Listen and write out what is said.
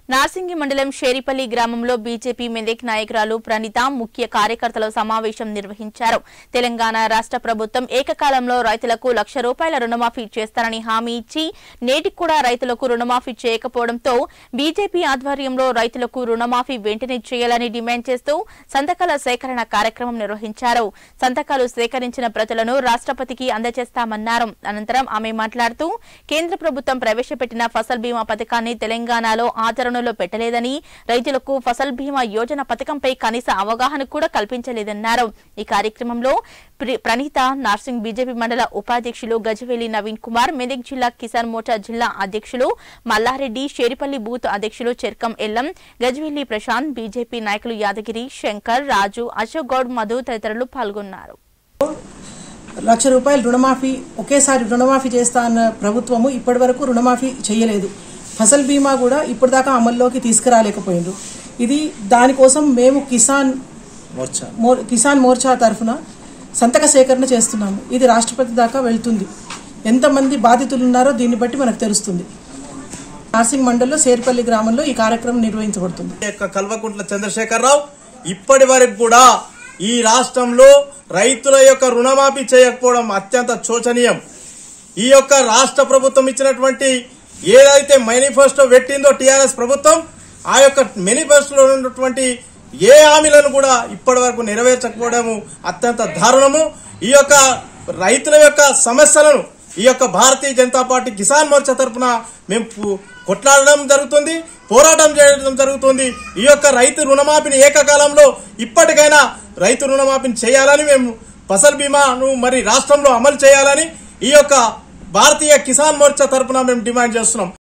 నార్సింగి మండలం షేరిపల్లి గ్రామంలో బీజేపీ మెదక్ నాయకురాలు ప్రణీత ముఖ్య కార్యకర్తల సమావేశం నిర్వహించారు తెలంగాణ రాష్ట్ర ప్రభుత్వం ఏకకాలంలో రైతులకు లక్ష రూపాయల రుణమాఫీ చేస్తారని హామీ ఇచ్చి నేటికి కూడా రైతులకు రుణమాఫీ చేయకపోవడంతో బీజేపీ ఆధ్వర్యంలో రైతులకు రుణమాఫీ వెంటనే చేయాలని డిమాండ్ చేస్తూ సంతకాల సేకరణ కార్యక్రమం నిర్వహించారు సంతకాలు సేకరించిన ప్రతులను రాష్ట్రపతికి అందజేస్తామన్నారు అనంతరం ఆమె మాట్లాడుతూ కేంద్ర ప్రభుత్వం ప్రవేశపెట్టిన ఫసల్ బీమా పథకాన్ని తెలంగాణలో ఆచరణలో పెట్టలేదని రైతులకు ఫసల్ బీమా యోజన పథకంపై కనీస అవగాహన కూడా కల్పించలేదన్నారు ఈ కార్యక్రమంలో ప్రి- ప్రణీత నార్సింగ్ బీజేపీ మండల ఉపాధ్యక్షులు గజవేలి నవీన్ కుమార్ మెదక్ జిల్లా కిసాన్ మోర్చా జిల్లా అధ్యక్షులు మల్లారెడ్డి షేరిపల్లి బూత్ అధ్యక్షులు చెర్కం ఎల్లం గజవేలి ప్రశాంత్ బీజేపీ నాయకులు యాదగిరి శంకర్ రాజు అశోక్ గౌడ్ మధు తదితరులు పాల్గొన్నారు లక్ష రూపాయలు రుణమాఫీ ఒకేసారి రుణమాఫీ చేస్తా అన్న ప్రభుత్వము ఇప్పటి వరకు రుణమాఫీ చేయలేదు ఫసల్ బీమా కూడా ఇప్పటిదాకా అమల్లోకి తీసుకురాలేకపోయిండ్రు ఇది దానికోసం మేము కిసాన్ మోర్చా మోర్ కిసాన్ మోర్చా తరఫున సంతక సేకరణ చేస్తున్నాము ఇది రాష్ట్రపతి దాకా వెళ్తుంది ఎంతమంది బాధితులు ఉన్నారో దీన్ని బట్టి మనకు తెలుస్తుంది నార్సింగ్ మండల్లో సేర్పల్లి గ్రామంలో ఈ కార్యక్రమం నిర్వహించబడుతుంది యొక్క కల్వకుంట్ల చంద్రశేఖరరావు ఇప్పటి వరకు కూడా ఈ రాష్ట్రంలో రైతుల యొక్క రుణమాఫీ చేయకపోవడం అత్యంత శోచనీయం ఈ యొక్క రాష్ట్ర ప్రభుత్వం ఇచ్చినటువంటి ఏదైతే మేనిఫెస్టో పెట్టిందో టీఆర్ఎస్ ప్రభుత్వం ఆ యొక్క మేనిఫెస్టోలో ఉన్నటువంటి ఏ హామీలను కూడా ఇప్పటి వరకు నెరవేర్చకపోవడము అత్యంత దారుణము ఈ యొక్క రైతుల యొక్క సమస్యలను ఈ యొక్క భారతీయ జనతా పార్టీ కిసాన్ మోర్చా తరఫున మేము పు- కొట్లాడడం జరుగుతుంది పోరాటం చేయడం జరుగుతుంది ఈ యొక్క రైతు రుణమాఫీని ఏకకాలంలో ఇప్పటికైనా రైతు రుణమాఫీని చేయాలని మేము ఫసల్ బీమాను మరి రాష్ట్రంలో అమలు చేయాలని ఈ యొక్క భారతీయ కిసాన్ మోర్చా తరఫున మేము డిమాండ్ చేస్తున్నాం